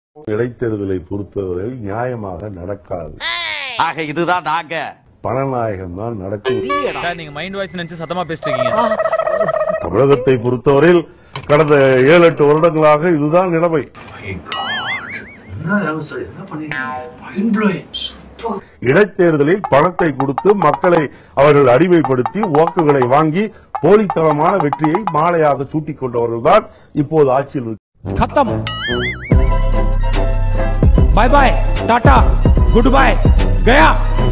இடைத்தேர்தலை பொறுத்தவரையில் நியாயமாக நடக்காது ஆக இதுதான் நாங்க பணநாயகம் தான் நடக்கும் சார் நீங்க மைண்ட் வாய்ஸ் நினைச்சு சத்தமா பேசிட்டு இருக்கீங்க தமிழகத்தை பொறுத்தவரையில் கடந்த ஏழு எட்டு வருடங்களாக இதுதான் நிலைமை என்ன ராகு சார் என்ன பண்ணிருக்கீங்க மைண்ட் ப்ளோயிங் சூப்பர் இடைத்தேர்தலில் பணத்தை கொடுத்து மக்களை அவர்கள் அடிமைப்படுத்தி வாக்குகளை வாங்கி போலித்தனமான வெற்றியை மாலையாக சூட்டிக் கொண்டவர்கள் தான் இப்போது ஆட்சியில் இருக்கிறார்கள். खत्म bye bye tata goodbye गया